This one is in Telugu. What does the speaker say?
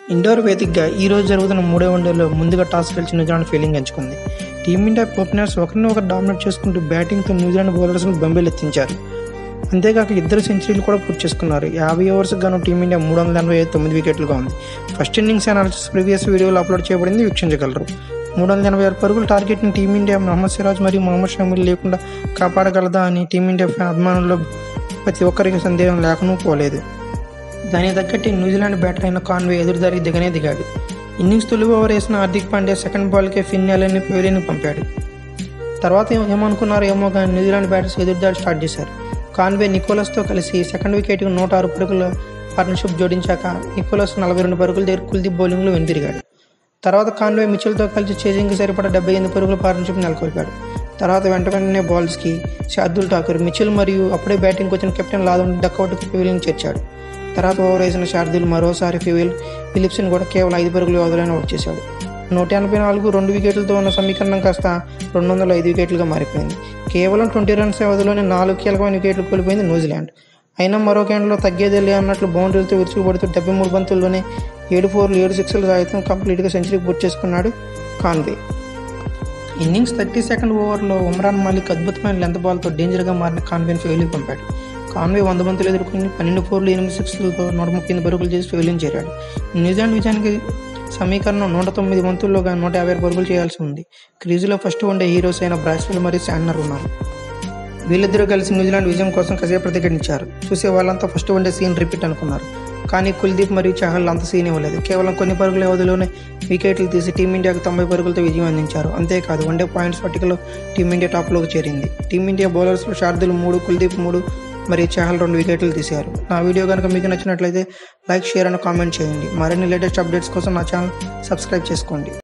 ఇండోర్ వేదికగా ఈ రోజు జరుగుతున్న మూడో వన్డేలో ముందుగా టాస్ గెలిచి న్యూజిలాండ్ ఫీలింగ్ ఎంచుకుంది టీమిండియా ఓపెనర్స్ ఒకరిని ఒకరు డామినేట్ చేసుకుంటూ బ్యాటింగ్తో న్యూజిలాండ్ బౌలర్స్ను బెంబేలెత్తించారు అంతేకాక ఇద్దరు సెంచరీలు కూడా పూర్తి చేసుకున్నారు యాభై ఓవర్స్ గాను టీమిండియా మూడు వందల ఎనభై ఐదు తొమ్మిది వికెట్లుగా ఉంది first innings analysis previous video upload చేయబడింది వీక్షించగలరు మూడు వందల ఎనభై ఆరు పరుగుల టార్గెట్ని టీమిండియా మహమ్మద్ సిరాజ్ మరియు మహమ్మద్ షమీల్ లేకుండా కాపాడగలదా అని టీమిండియా ఫ్యా- అభిమానుల్లో ప్రతి ఒక్కరికి సందేహం లేకనూ పోలేదు దానికి తగ్గట్టు న్యూజిలాండ్ బ్యాటర్ అయిన కాన్వే ఎదురుదారికి దిగనే దిగాడు ఇన్నింగ్స్ తొలి ఓవర్ వేసిన హార్దిక్ పాండ్యా సెకండ్ బాల్కే ఫిన్యాలని పెవిలియన్ పంపాడు తర్వాత ఏం- ఏమనుకున్నారో ఏమో కానీ న్యూజిలాండ్ బ్యాటర్స్ ఎదురుదాడి స్టార్ట్ చేశారు కాన్వే నికోలస్తో కలిసి సెకండ్ వికెట్కి నూట ఆరు పరుగుల పార్ట్నర్షిప్ జోడించాక నికోలస్ నలభై రెండు పరుగుల దగ్గర కుల్దీప్ బౌలింగ్లో వెనుతిరిగాడు తర్వాత కాన్వే మిచిల్తో కలిసి చేజింగ్కి సరిపడా డెబ్బై ఎనిమిది పరుగుల పార్ట్నర్షిప్ నెలకొల్పాడు తర్వాత వెంట వెంటనే బాల్స్కి శార్దుల్ ఠాకూర్ మిచిల్ మరియు అప్పుడే బ్యాటింగ్కి వచ్చిన కెప్టెన్ లాదం డక్అవుట్కి పివిలియన్ చేర్చాడు తర్వాత ఓవర్ వేసిన శార్దుల్ మరోసారి ఫివిల్ ఫిలిప్స్ని కూడా కేవలం ఐదు పరుగుల వ్యవధిలోనే అవుట్ చేశాడు నూట ఎనభై నాలుగు రెండు వికెట్లతో ఉన్న సమీకరణం కాస్త రెండు వందల ఐదు వికెట్లుగా మారిపోయింది కేవలం ట్వంటీ రన్స్ వ్యవధిలోనే నాలుగు కీలకమైన వికెట్లు కోల్పోయింది న్యూజిలాండ్ అయినా మరో కేంద్రంలో తగ్గేదేలే అన్నట్లు బౌండరీలతో విరుచుకుపడుతూ డెబ్బై మూడు బంతుల్లోనే ఏడు ఫోర్లు ఏడు సిక్స్లు సాయితం కంప్లీట్గా సెంచరీ పూర్తి చేసుకున్నాడు కాన్వే ఇన్నింగ్స్ థర్టీ సెకండ్ ఓవర్లో ఉమ్రాన్ మాలిక్ అద్భుతమైన లెంత్ బాల్తో డేంజర్గా మారిన కాన్వేని ఫెయిల్కి పంపాడు కాన్వే వంద బంతులు ఎదుర్కొని పన్నెండు ఫోర్లు ఎనిమిది సిక్స్లతో నూట ముప్పై ఎనిమిది పరుగులు చేసి ఫెయిలింగ్ చేరాడు న్యూజిలాండ్ విజయానికి సమీకరణం నూట తొమ్మిది బంతుల్లోగా నూట యాభై పరుగులు చేయాల్సి ఉంది క్రీజులో ఫస్ట్ వన్డే హీరోస్ అయిన బ్రాస్వెల్ మరియు శాండర్ ఉన్నారు వీళ్ళిద్దరూ కలిసి న్యూజిలాండ్ విజయం కోసం కాసేపు ప్రతిఘటించారు చూసే వాళ్ళంతా ఫస్ట్ వన్డే సీన్ రిపీట్ అనుకున్నారు కానీ కుల్దీప్ మరియు చహల్ అంత సీన్ ఇవ్వలేదు కేవలం కొన్ని పరుగుల వ్యవధిలోనే వికెట్లు తీసి టీమిండియాకు తొంభై పరుగులతో విజయం అందించారు అంతేకాదు వన్డే పాయింట్స్ పట్టికలో టీమిండియా టాప్లోకి చేరింది టీమిండియా బౌలర్స్లో శార్దుల్ మూడు కుల్దీప్ మూడు మరియు చహల్ రెండు వికెట్లు తీశారు నా వీడియో కనుక మీకు నచ్చినట్లయితే లైక్ షేర్ అని కామెంట్ చేయండి మరిన్ని లేటెస్ట్ అప్డేట్స్ కోసం నా ఛానల్ సబ్స్క్రైబ్ చేసుకోండి